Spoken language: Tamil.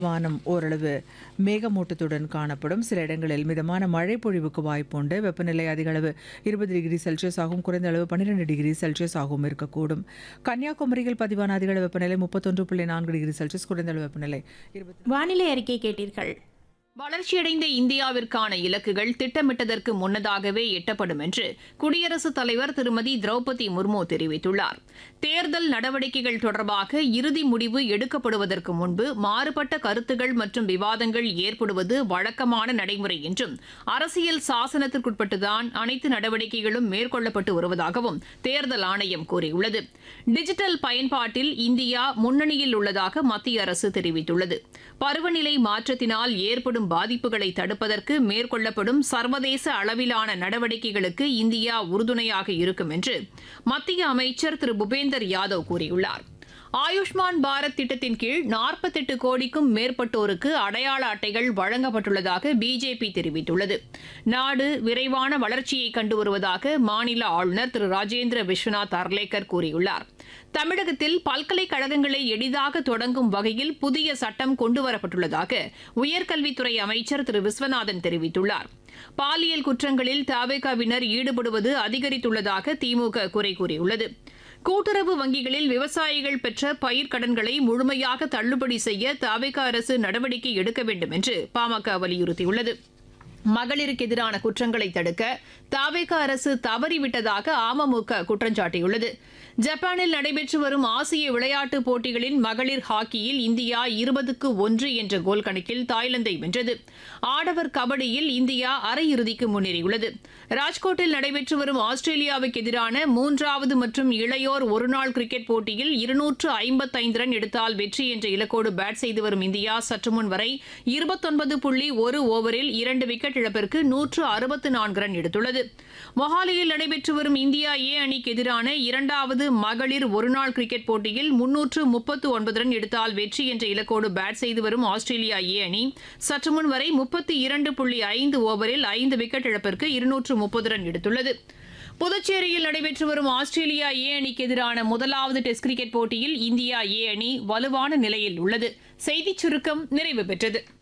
வானம் ஓரளவு மேகமூட்டத்துடன் காணப்படும் சில இடங்களில் மிதமான மழை பொழிவுக்கு வாய்ப்புண்டு வெப்பநிலை அதிக அளவு இருபது டிகிரி செல்சியஸ் ஆகும் குறைந்த அளவு பன்னிரெண்டு டிகிரி செல்சியஸ் ஆகவும் இருக்கக்கூடும் கன்னியாகுமரியில் பதிவான அதிக அளவு வெப்பநிலை முப்பத்தொன்று புள்ளி நான்கு டிகிரி செல்சியஸ் குறைந்த அளவு வெப்பநிலை இருபத்தி வானிலை அறிக்கை கேட்டீர்கள் வளர்ச்சியடைந்த இந்தியாவிற்கான இலக்குகள் திட்டமிட்டதற்கு முன்னதாகவே எட்டப்படும் என்று குடியரசுத் தலைவர் திருமதி திரௌபதி முர்மு தெரிவித்துள்ளார் தேர்தல் நடவடிக்கைகள் தொடர்பாக இறுதி முடிவு எடுக்கப்படுவதற்கு முன்பு மாறுபட்ட கருத்துகள் மற்றும் விவாதங்கள் ஏற்படுவது வழக்கமான நடைமுறை என்றும் அரசியல் சாசனத்திற்குட்பட்டுதான் அனைத்து நடவடிக்கைகளும் மேற்கொள்ளப்பட்டு வருவதாகவும் தேர்தல் ஆணையம் கூறியுள்ளது டிஜிட்டல் பயன்பாட்டில் இந்தியா முன்னணியில் உள்ளதாக மத்திய அரசு தெரிவித்துள்ளது பருவநிலை மாற்றத்தினால் ஏற்படும் பாதிப்புகளை தடுப்பதற்கு மேற்கொள்ளப்படும் சர்வதேச அளவிலான நடவடிக்கைகளுக்கு இந்தியா உறுதுணையாக இருக்கும் என்று மத்திய அமைச்சர் திரு பூபேந்தர் யாதவ் கூறியுள்ளார் ஆயுஷ்மான் பாரத் திட்டத்தின் கீழ் நாற்பத்தெட்டு கோடிக்கும் மேற்பட்டோருக்கு அடையாள அட்டைகள் வழங்கப்பட்டுள்ளதாக பிஜேபி தெரிவித்துள்ளது நாடு விரைவான வளர்ச்சியை கண்டு வருவதாக மாநில ஆளுநர் திரு ராஜேந்திர விஸ்வநாத் அர்லேக்கர் கூறியுள்ளார் தமிழகத்தில் பல்கலைக்கழகங்களை எளிதாக தொடங்கும் வகையில் புதிய சட்டம் கொண்டுவரப்பட்டுள்ளதாக உயர்கல்வித்துறை அமைச்சர் திரு விஸ்வநாதன் தெரிவித்துள்ளார் பாலியல் குற்றங்களில் தாவேகாவினர் ஈடுபடுவது அதிகரித்துள்ளதாக திமுக குறை கூறியுள்ளது கூட்டுறவு வங்கிகளில் விவசாயிகள் பெற்ற பயிர்க்கடன்களை முழுமையாக தள்ளுபடி செய்ய தாவேக அரசு நடவடிக்கை எடுக்க வேண்டும் என்று பாமக வலியுறுத்தியுள்ளது மகளிருக்கு எதிரான குற்றங்களை தடுக்க தாவேக அரசு தவறிவிட்டதாக அமமுக குற்றம் சாட்டியுள்ளது ஜப்பானில் நடைபெற்று வரும் ஆசிய விளையாட்டுப் போட்டிகளின் மகளிர் ஹாக்கியில் இந்தியா இருபதுக்கு ஒன்று என்ற கோல் கணக்கில் தாய்லாந்தை வென்றது ஆடவர் கபடியில் இந்தியா அரையிறுதிக்கு முன்னேறியுள்ளது ராஜ்கோட்டில் நடைபெற்று வரும் ஆஸ்திரேலியாவுக்கு எதிரான மூன்றாவது மற்றும் இளையோர் ஒருநாள் கிரிக்கெட் போட்டியில் இருநூற்று ஐம்பத்தைந்து ரன் எடுத்தால் வெற்றி என்ற இலக்கோடு பேட் செய்து வரும் இந்தியா சற்று முன் வரை இருபத்தொன்பது புள்ளி ஒரு ஓவரில் இரண்டு விக்கெட் இழப்பிற்கு நூற்று அறுபத்து நான்கு ரன் எடுத்துள்ளது மொஹாலியில் நடைபெற்று வரும் இந்தியா ஏ அணிக்கு எதிரான இரண்டாவது மகளிர் ஒருநாள் கிரிக்கெட் போட்டியில் முன்னூற்று முப்பத்து ஒன்பது ரன் எடுத்தால் வெற்றி என்ற இலக்கோடு பேட் செய்து வரும் ஆஸ்திரேலியா ஏ அணி சற்று முன் வரை முப்பத்தி இரண்டு புள்ளி ஐந்து ஓவரில் ஐந்து விக்கெட் இழப்பிற்கு இருநூற்று முப்பது ரன் எடுத்துள்ளது புதுச்சேரியில் நடைபெற்று வரும் ஆஸ்திரேலியா ஏ அணிக்கு எதிரான முதலாவது டெஸ்ட் கிரிக்கெட் போட்டியில் இந்தியா ஏ அணி வலுவான நிலையில் உள்ளது செய்திச் சுருக்கம் நிறைவு பெற்றது